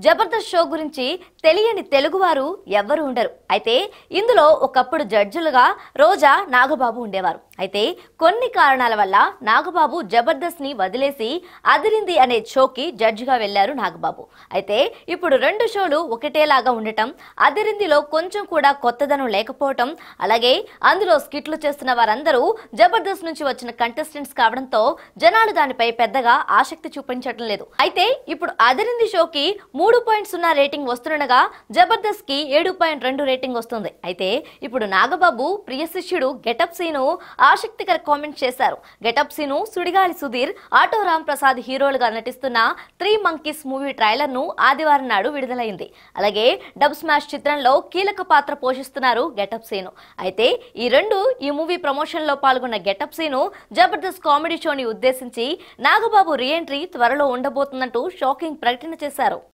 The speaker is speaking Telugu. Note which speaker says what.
Speaker 1: జబర్దస్త్ షో గురించి తెలియని తెలుగువారు ఎవ్వరు ఉండరు అయితే ఇందులో ఒకప్పుడు జడ్జిలుగా రోజా నాగబాబు ఉండేవారు అయితే కొన్ని కారణాల వల్ల నాగబాబు జబర్దస్త్ ని వదిలేసి అదిరింది అనే షోకి జడ్జిగా వెళ్లారు నాగబాబు అయితే ఇప్పుడు రెండు షోలు ఒకటేలాగా ఉండటం అదిరిందిలో కొంచెం కూడా కొత్తదనం లేకపోవటం అలాగే అందులో స్కిట్లు చేస్తున్న వారందరూ జబర్దస్త్ నుంచి వచ్చిన కంటెస్టెంట్స్ కావడంతో జనాలు దానిపై పెద్దగా ఆసక్తి చూపించడం లేదు అయితే ఇప్పుడు అదిరింది షోకి మూడు పాయింట్ సున్నా రేటింగ్ వస్తుండగా జబర్దస్త్ కి ఏడు పాయింట్ రెండు రేటింగ్ వస్తుంది అయితే ఇప్పుడు నాగబాబు ప్రియ శిష్యుడు గెటప్ సీను ఆసక్తికర కామెంట్ చేశారు గెటప్ సీను సుడిగాలి సుధీర్ ఆటో రామ్ ప్రసాద్ హీరోలుగా నటిస్తున్న త్రీ మంకీస్ మూవీ ట్రైలర్ ను ఆదివారం నాడు విడుదలైంది అలాగే డబ్ స్మాష్ చిత్రంలో కీలక పాత్ర పోషిస్తున్నారు గెటప్ సీను అయితే ఈ రెండు ఈ మూవీ ప్రమోషన్ లో పాల్గొన్న గెటప్ సీను జబర్దస్త్ కామెడీ షోని ఉద్దేశించి నాగబాబు రీఎంట్రీ త్వరలో ఉండబోతుందంటూ షాకింగ్ ప్రకటన చేశారు